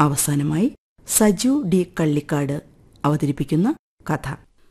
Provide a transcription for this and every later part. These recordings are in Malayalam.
അവസാനമായി സജു ഡി കള്ളിക്കാട് അവതരിപ്പിക്കുന്ന കഥ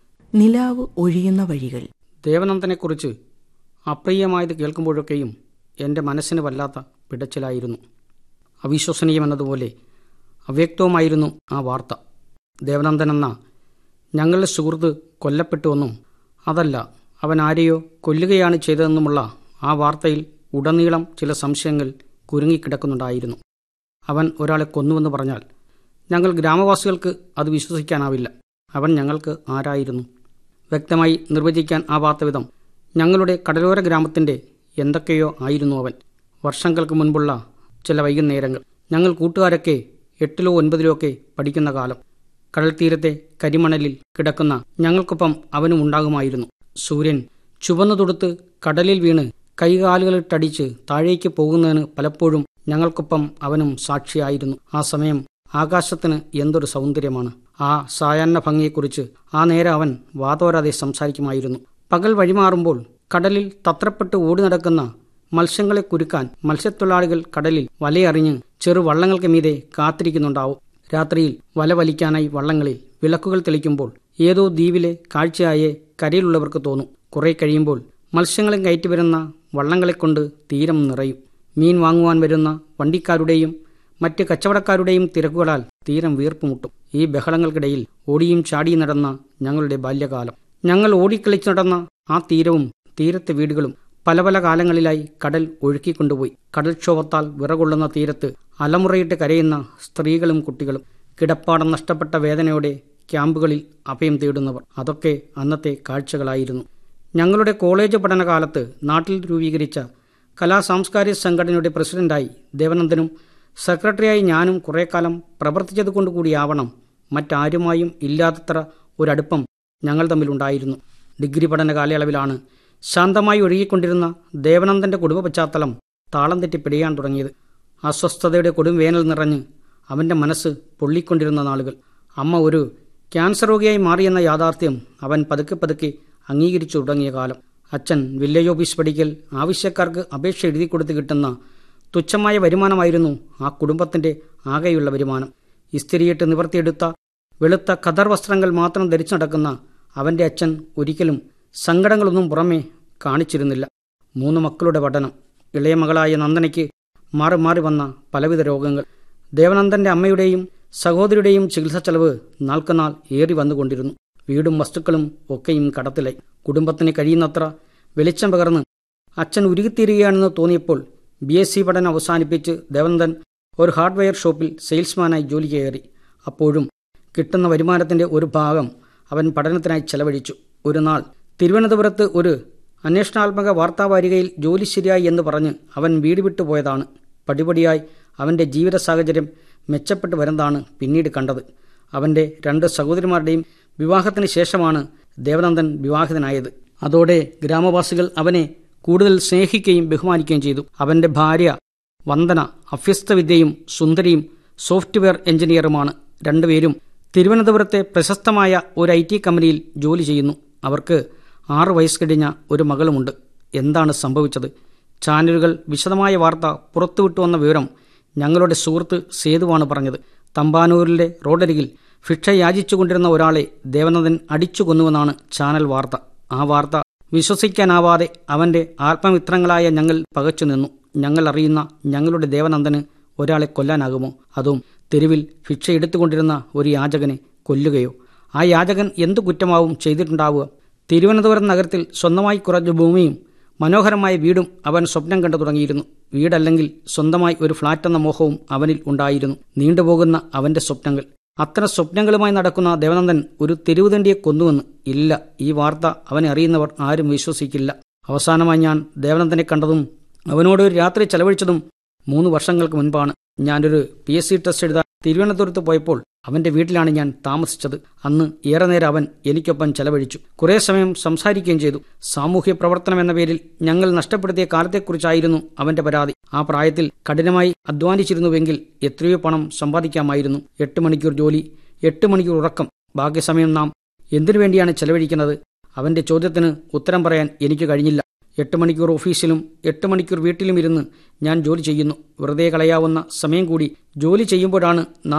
നിലാവ് ഒഴിയുന്ന വഴികൾ ദേവനന്ദനെക്കുറിച്ച് അപ്രിയമായത് കേൾക്കുമ്പോഴൊക്കെയും എൻ്റെ മനസ്സിന് വല്ലാത്ത പിടച്ചിലായിരുന്നു അവിശ്വസനീയമെന്നതുപോലെ അവ്യക്തവുമായിരുന്നു ആ വാർത്ത ദേവനന്ദൻ എന്ന ഞങ്ങളുടെ സുഹൃത്ത് കൊല്ലപ്പെട്ടുവെന്നും അതല്ല അവൻ ആരെയോ കൊല്ലുകയാണ് ചെയ്തതെന്നുമുള്ള ആ വാർത്തയിൽ ഉടനീളം ചില സംശയങ്ങൾ കുരുങ്ങിക്കിടക്കുന്നുണ്ടായിരുന്നു അവൻ ഒരാളെ കൊന്നുവെന്ന് പറഞ്ഞാൽ ഞങ്ങൾ ഗ്രാമവാസികൾക്ക് അത് വിശ്വസിക്കാനാവില്ല അവൻ ഞങ്ങൾക്ക് ആരായിരുന്നു വ്യക്തമായി നിർവചിക്കാൻ ആവാത്ത വിധം ഞങ്ങളുടെ കടലോര ഗ്രാമത്തിൻ്റെ എന്തൊക്കെയോ ആയിരുന്നു അവൻ വർഷങ്ങൾക്ക് മുൻപുള്ള ചില വൈകുന്നേരങ്ങൾ ഞങ്ങൾ കൂട്ടുകാരൊക്കെ എട്ടിലോ ഒൻപതിലോ ഒക്കെ പഠിക്കുന്ന കാലം കടൽ തീരത്തെ കരിമണലിൽ കിടക്കുന്ന ഞങ്ങൾക്കൊപ്പം അവനും ഉണ്ടാകുമായിരുന്നു സൂര്യൻ ചുവന്നു തൊടുത്ത് കടലിൽ വീണ് കൈകാലുകളിട്ടടിച്ച് താഴേക്ക് പോകുന്നതിന് പലപ്പോഴും ഞങ്ങൾക്കൊപ്പം അവനും സാക്ഷിയായിരുന്നു ആ സമയം ആകാശത്തിന് എന്തൊരു സൗന്ദര്യമാണ് ആ സായാഹ്ന ഭംഗിയെക്കുറിച്ച് ആ നേരം അവൻ വാതോരാതെ സംസാരിക്കുമായിരുന്നു പകൽ വഴിമാറുമ്പോൾ കടലിൽ തത്രപ്പെട്ട് ഓടി നടക്കുന്ന മത്സ്യങ്ങളെ കുരുക്കാൻ മത്സ്യത്തൊഴിലാളികൾ കടലിൽ വലയറിഞ്ഞ് ചെറു വള്ളങ്ങൾക്ക് മീതെ കാത്തിരിക്കുന്നുണ്ടാവും രാത്രിയിൽ വല വലിക്കാനായി വള്ളങ്ങളിൽ വിളക്കുകൾ തെളിക്കുമ്പോൾ ഏതോ ദ്വീപിലെ കാഴ്ചയായേ കരയിലുള്ളവർക്ക് തോന്നും കുറെ കഴിയുമ്പോൾ മത്സ്യങ്ങളെ കയറ്റി വരുന്ന വള്ളങ്ങളെക്കൊണ്ട് തീരം നിറയും മീൻ വാങ്ങുവാൻ വരുന്ന വണ്ടിക്കാരുടെയും മറ്റ് കച്ചവടക്കാരുടെയും തിരക്കുകളാൽ തീരം വീർപ്പുമുട്ടും ഈ ബഹളങ്ങൾക്കിടയിൽ ഓടിയും ചാടിയും നടന്ന ഞങ്ങളുടെ ബാല്യകാലം ഞങ്ങൾ ഓടിക്കളിച്ചു നടന്ന ആ തീരവും തീരത്തെ വീടുകളും പല പല കാലങ്ങളിലായി കടൽ ഒഴുക്കിക്കൊണ്ടുപോയി കടൽക്ഷോഭത്താൽ വിറകൊള്ളുന്ന തീരത്ത് അലമുറയിട്ട് കരയുന്ന സ്ത്രീകളും കുട്ടികളും കിടപ്പാടം നഷ്ടപ്പെട്ട വേദനയോടെ ക്യാമ്പുകളിൽ അഭയം തേടുന്നവർ അതൊക്കെ അന്നത്തെ കാഴ്ചകളായിരുന്നു ഞങ്ങളുടെ കോളേജ് പഠനകാലത്ത് നാട്ടിൽ രൂപീകരിച്ച കലാ സാംസ്കാരിക സംഘടനയുടെ പ്രസിഡന്റായി ദേവനന്ദനും സെക്രട്ടറിയായി ഞാനും കുറേ കാലം പ്രവർത്തിച്ചതുകൊണ്ട് കൂടിയാവണം മറ്റാരുമായും ഇല്ലാത്തത്ര ഒരടുപ്പം ഞങ്ങൾ തമ്മിലുണ്ടായിരുന്നു ഡിഗ്രി പഠന കാലയളവിലാണ് ശാന്തമായി ഒഴുകിക്കൊണ്ടിരുന്ന ദേവനന്ദന്റെ കുടുംബ പശ്ചാത്തലം താളം തെറ്റി പിടിയാൻ തുടങ്ങിയത് അസ്വസ്ഥതയുടെ കൊടും വേനൽ നിറഞ്ഞ് അവന്റെ മനസ്സ് പൊള്ളിക്കൊണ്ടിരുന്ന നാളുകൾ അമ്മ ഒരു ക്യാൻസർ രോഗിയായി മാറിയെന്ന യാഥാർത്ഥ്യം അവൻ പതുക്കെ പതുക്കെ അംഗീകരിച്ചു തുടങ്ങിയ കാലം അച്ഛൻ വില്ലേജ് ഓഫീസ് പഠിക്കൽ ആവശ്യക്കാർക്ക് അപേക്ഷ എഴുതി കൊടുത്ത് കിട്ടുന്ന തുച്ഛമായ വരുമാനമായിരുന്നു ആ കുടുംബത്തിന്റെ ആകെയുള്ള വരുമാനം ഇസ്തിരിയിട്ട് നിവർത്തിയെടുത്ത വെളുത്ത ഖദർ വസ്ത്രങ്ങൾ മാത്രം ധരിച്ചു നടക്കുന്ന അവന്റെ അച്ഛൻ ഒരിക്കലും സങ്കടങ്ങളൊന്നും പുറമേ കാണിച്ചിരുന്നില്ല മൂന്ന് മക്കളുടെ പഠനം ഇളയ മകളായ നന്ദനയ്ക്ക് മാറി മാറി വന്ന പലവിധ രോഗങ്ങൾ ദേവനന്ദന്റെ അമ്മയുടെയും സഹോദരിയുടെയും ചികിത്സാ ചെലവ് നാൾക്കുനാൾ ഏറി വന്നുകൊണ്ടിരുന്നു വീടും വസ്തുക്കളും ഒക്കെയും കടത്തിലായി കുടുംബത്തിന് കഴിയുന്നത്ര വെളിച്ചം പകർന്ന് അച്ഛൻ ഉരുകിത്തീരുകയാണെന്ന് തോന്നിയപ്പോൾ ബി എസ് സി പഠനം അവസാനിപ്പിച്ച് ദേവനന്ദൻ ഒരു ഹാർഡ്വെയർ ഷോപ്പിൽ സെയിൽസ്മാനായി ജോലി കയറി അപ്പോഴും കിട്ടുന്ന വരുമാനത്തിന്റെ ഒരു ഭാഗം അവൻ പഠനത്തിനായി ചെലവഴിച്ചു ഒരു നാൾ തിരുവനന്തപുരത്ത് ഒരു അന്വേഷണാത്മക വാർത്താവാരികയിൽ ജോലി ശരിയായി എന്ന് പറഞ്ഞ് അവൻ വീട് വിട്ടു പോയതാണ് പടിപടിയായി അവന്റെ ജീവിത സാഹചര്യം മെച്ചപ്പെട്ടു വരുന്നതാണ് പിന്നീട് കണ്ടത് അവന്റെ രണ്ട് സഹോദരിമാരുടെയും വിവാഹത്തിന് ശേഷമാണ് ദേവനന്ദൻ വിവാഹിതനായത് അതോടെ ഗ്രാമവാസികൾ അവനെ കൂടുതൽ സ്നേഹിക്കുകയും ബഹുമാനിക്കുകയും ചെയ്തു അവന്റെ ഭാര്യ വന്ദന അഭ്യസ്ത വിദ്യയും സുന്ദരിയും സോഫ്റ്റ്വെയർ എഞ്ചിനീയറുമാണ് രണ്ടുപേരും തിരുവനന്തപുരത്തെ പ്രശസ്തമായ ഒരു ഐ ടി കമ്പനിയിൽ ജോലി ചെയ്യുന്നു അവർക്ക് ആറു വയസ്സ് കഴിഞ്ഞ ഒരു മകളുമുണ്ട് എന്താണ് സംഭവിച്ചത് ചാനലുകൾ വിശദമായ വാർത്ത പുറത്തുവിട്ടുവന്ന വിവരം ഞങ്ങളുടെ സുഹൃത്ത് സേതുവാണ് പറഞ്ഞത് തമ്പാനൂരിലെ റോഡരികിൽ ഭിക്ഷ യാചിച്ചുകൊണ്ടിരുന്ന ഒരാളെ ദേവനന്ദൻ അടിച്ചു കൊന്നുവെന്നാണ് ചാനൽ വാർത്ത ആ വാർത്ത വിശ്വസിക്കാനാവാതെ അവന്റെ ആത്മമിത്രങ്ങളായ ഞങ്ങൾ പകച്ചു നിന്നു ഞങ്ങൾ അറിയുന്ന ഞങ്ങളുടെ ദേവനന്ദന് ഒരാളെ കൊല്ലാനാകുമോ അതും തെരുവിൽ ഭിക്ഷ എടുത്തുകൊണ്ടിരുന്ന ഒരു യാചകനെ കൊല്ലുകയോ ആ യാചകൻ എന്തു കുറ്റമാവും ചെയ്തിട്ടുണ്ടാവുക തിരുവനന്തപുരം നഗരത്തിൽ സ്വന്തമായി കുറച്ച് ഭൂമിയും മനോഹരമായ വീടും അവൻ സ്വപ്നം കണ്ടു തുടങ്ങിയിരുന്നു വീടല്ലെങ്കിൽ സ്വന്തമായി ഒരു ഫ്ളാറ്റ് എന്ന മോഹവും അവനിൽ ഉണ്ടായിരുന്നു നീണ്ടുപോകുന്ന അവന്റെ സ്വപ്നങ്ങൾ അത്തരം സ്വപ്നങ്ങളുമായി നടക്കുന്ന ദേവനന്ദൻ ഒരു തെരുവുതണ്ടിയെ കൊന്നുവെന്ന് ഇല്ല ഈ വാർത്ത അവനെ അറിയുന്നവർ ആരും വിശ്വസിക്കില്ല അവസാനമായി ഞാൻ ദേവനന്ദനെ കണ്ടതും അവനോട് ഒരു രാത്രി ചെലവഴിച്ചതും മൂന്ന് വർഷങ്ങൾക്ക് മുൻപാണ് ഞാനൊരു പി എസ് സി ടെസ്റ്റ് എഴുതാൻ തിരുവനന്തപുരത്ത് പോയപ്പോൾ അവന്റെ വീട്ടിലാണ് ഞാൻ താമസിച്ചത് അന്ന് ഏറെ നേരം അവൻ എനിക്കൊപ്പം ചെലവഴിച്ചു കുറേ സമയം സംസാരിക്കുകയും ചെയ്തു സാമൂഹ്യ പ്രവർത്തനം എന്ന പേരിൽ ഞങ്ങൾ നഷ്ടപ്പെടുത്തിയ കാലത്തെക്കുറിച്ചായിരുന്നു അവന്റെ പരാതി ആ പ്രായത്തിൽ കഠിനമായി അധ്വാനിച്ചിരുന്നുവെങ്കിൽ എത്രയോ പണം സമ്പാദിക്കാമായിരുന്നു എട്ട് മണിക്കൂർ ജോലി എട്ട് മണിക്കൂർ ഉറക്കം ബാക്കി സമയം നാം എന്തിനു വേണ്ടിയാണ് ചെലവഴിക്കുന്നത് അവന്റെ ചോദ്യത്തിന് ഉത്തരം പറയാൻ എനിക്ക് കഴിഞ്ഞില്ല എട്ട് മണിക്കൂർ ഓഫീസിലും എട്ട് മണിക്കൂർ വീട്ടിലും ഇരുന്ന് ഞാൻ ജോലി ചെയ്യുന്നു വെറുതെ കളയാവുന്ന സമയം കൂടി ജോലി ചെയ്യുമ്പോഴാണ് നാം